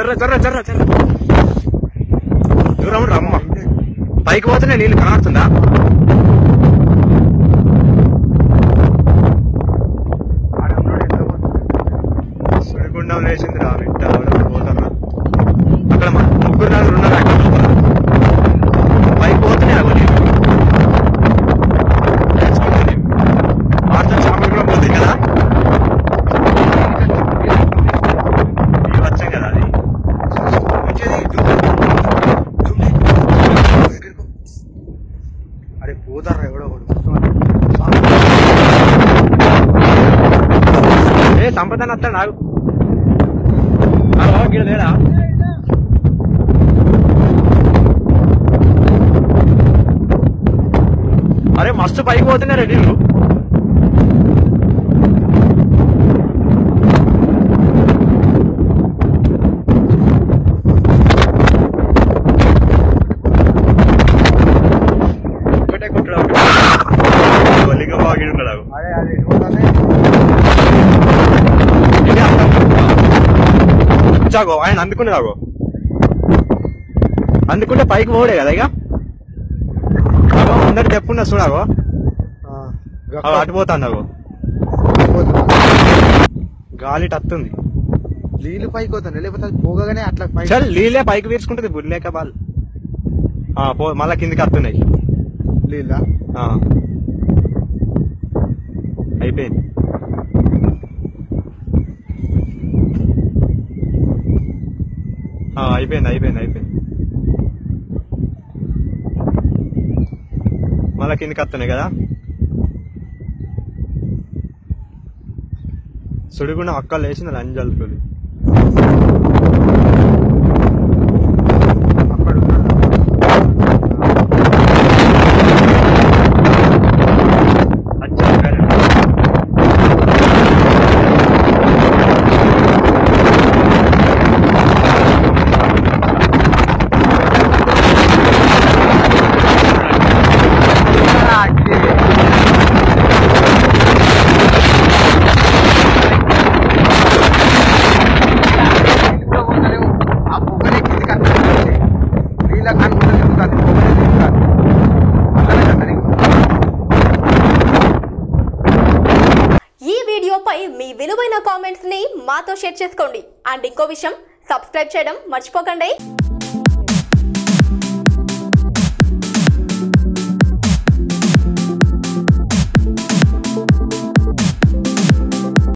జర్ర జర్ర జర్ర జర్ర దూరం రమ్మ పైకి పోతేనే నీళ్ళు కనబడుతుందా సుడిగుండం లేచింది రా బిడ్డ ఎవరెవరు పోతారా అక్కడ మ- ముగ్గురు నలుగురు ఉన్నారు అక్కడ లోపల. పైకి పోతేనే అగో నీళ్ళు నేర్చుకుంటుంది వాటితో చేపలు కూడా పోతాయి కదా ఇది వచ్చాం కదా అది వచ్చేది అరే పోతారా ఎవడో ఒకడు ఏ సంపదన వస్తాడు నాకు గిడ లేడా అరే మస్తు పైకి పోతున్నారే నీళ్ళు ఒకటే కుట్టడా గొల్లిగా బాగిడు ఉన్నాడు అదే అదే పోతానే చాగో ఆయన అందుకునే రాగో అందుకుంటే పైకి పోడే కదా ఇక అగో అందరు చెప్పున్నా చూడాగో అగో అటు పోతాను అగో గాలి టత్తుంది నీళ్ళు పైకి పోతాను లేకపోతే అది పోగానే అట్లా పైకి చల్ నీళ్ళే పైకి వీర్చుకుంటుంది బుర్లేక బాల్ ఆ, పో మళ్ళా కిందికి వస్తున్నాయి నీళ్ళ ఆ. అయిపోయింది ఆ, అయిపోయింది అయిపోయింది అయిపోయింది మళ్ళా కిందికి వస్తున్నాయి కదా సుడిగుండం అక్క లేచింది లంజల్కొని అక్కడ ఉన్నాడు. నీళ్ళు పోతలేవు. ఆ పొగలే కిందికి వస్తుంది. నీళ్ళ కనుకుంటూ తిరుగుతుంది. పొగలే తిరుగుతుంది. అట్లనే కదా నీకు. ఈ వీడియోపై మీ విలువైన కామెంట్స్ ని మాతో షేర్ చేసుకోండి అండ్ ఇంకో విషయం సబ్స్క్రైబ్ చేయడం మర్చిపోకండి